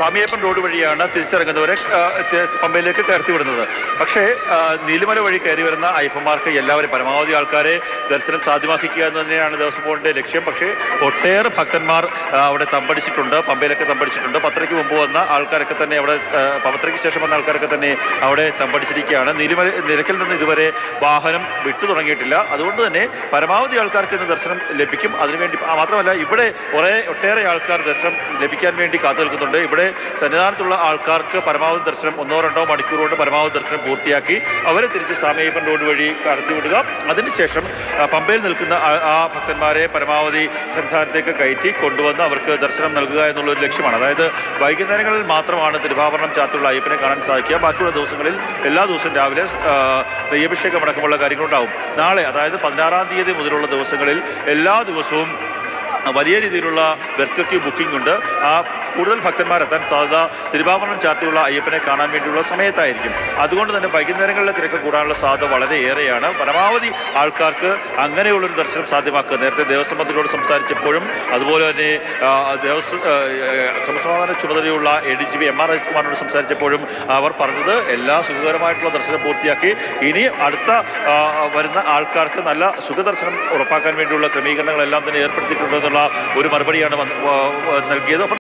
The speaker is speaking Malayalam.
സ്വാമിയപ്പൻ റോഡ് വഴിയാണ് തിരിച്ചിറങ്ങുന്നവരെ ആ, തെ- പമ്പയിലേക്ക് കയറ്റി വിടുന്നത് പക്ഷേ ആ, നീലിമല വഴി കയറി വരുന്ന അയ്യപ്പന്മാർക്ക് എല്ലാവരും പരമാവധി ആൾക്കാരെ ദർശനം സാധ്യമാക്കിക്കുക എന്ന് തന്നെയാണ് ദേവസ്വം ബോർഡിന്റെ ലക്ഷ്യം പക്ഷേ ഒട്ടേറെ ഭക്തന്മാർ ആ, അവിടെ തമ്പടിച്ചിട്ടുണ്ട് പമ്പയിലൊക്കെ തമ്പടിച്ചിട്ടുണ്ട് പത്തരയ്ക്ക് മുമ്പ് വന്ന ആൾക്കാരൊക്കെ തന്നെ അവിടെ ആ, പത്തരയ്ക്ക് ശേഷം വന്ന ആൾക്കാരൊക്കെ തന്നെ അവിടെ തമ്പടിച്ചിരിക്കുകയാണ് നീലിമല നിരക്കിൽ നിന്ന് ഇതുവരെ വാഹനം വിട്ടു തുടങ്ങിയിട്ടില്ല അതുകൊണ്ട് തന്നെ പരമാവധി ആൾക്കാർക്ക് ഇന്ന് ദർശനം ലഭിക്കും അതിനുവേണ്ടി ആ, മാത്രമല്ല ഇവിടെ കുറേ ഒട്ടേറെ ആൾക്കാർ ദർശനം ലഭിക്കാൻ വേണ്ടി കാത്തു നിൽക്കുന്നുണ്ട് ഇവിടെ സന്നിധാനത്തുള്ള ആൾക്കാർക്ക് പരമാവധി ദർശനം ഒന്നോ രണ്ടോ മണിക്കൂർ കൊണ്ട് പരമാവധി ദർശനം പൂർത്തിയാക്കി അവരെ തിരിച്ച് സ്വാമിയപ്പൻ റോഡ് വഴി കടത്തിവിടുക അതിനുശേഷം ആ, പമ്പയിൽ നിൽക്കുന്ന ആ- ആ ഭക്തന്മാരെ പരമാവധി സന്നിധാനത്തേക്ക് കയറ്റി കൊണ്ടുവന്ന് അവർക്ക് ദർശനം നൽകുക എന്നുള്ള ഒരു ലക്ഷ്യമാണ് അതായത് വൈകുന്നേരങ്ങളിൽ മാത്രമാണ് തിരുവാഭരണം ചാത്തുള്ള അയ്യപ്പനെ കാണാൻ സാധിക്കുക ബാക്കിയുള്ള ദിവസങ്ങളിൽ എല്ലാ ദിവസവും രാവിലെ ആ, നെയ്യഭിഷേകം അടക്കമുള്ള കാര്യങ്ങളുണ്ടാവും നാളെ അതായത് പതിനാറാം തീയതി മുതലുള്ള ദിവസങ്ങളിൽ എല്ലാ ദിവസവും വലിയ രീതിയിലുള്ള വെർച്വൽ ബുക്കിംഗ് ഉണ്ട് ആ കൂടുതൽ ഭക്തന്മാർ എത്താൻ സാധ്യത തിരുവാഭരണം ചാർത്തിയുള്ള അയ്യപ്പനെ കാണാൻ വേണ്ടിയുള്ള സമയത്തായിരിക്കും അതുകൊണ്ട് തന്നെ വൈകുന്നേരങ്ങളിലെ തിരക്ക് കൂടാനുള്ള സാധ്യത വളരെ ഏറെയാണ് പരമാവധി ആൾക്കാർക്ക് അങ്ങനെയുള്ളൊരു ദർശനം സാധ്യമാക്കുക നേരത്തെ ദേവസ്വം മന്ത്രിയോട് സംസാരിച്ചപ്പോഴും അതുപോലെ തന്നെ ആ, ദേവസ്വം ആ, ക്രമസമാധാന ചുമതലയുള്ള A D G P M R രാജ്കുമാറിനോട് സംസാരിച്ചപ്പോഴും അവർ പറഞ്ഞത് എല്ലാ സുഖകരമായിട്ടുള്ള ദർശനം പൂർത്തിയാക്കി ഇനി അടുത്ത ആ, വരുന്ന ആൾക്കാർക്ക് നല്ല സുഖദർശനം ഉറപ്പാക്കാൻ വേണ്ടിയുള്ള ക്രമീകരണങ്ങളെല്ലാം തന്നെ ഏർപ്പെടുത്തിയിട്ടുണ്ടെന്നുള്ള ഒരു മറുപടിയാണ് വന്ന്- ആ, നൽകിയത് അപ്പം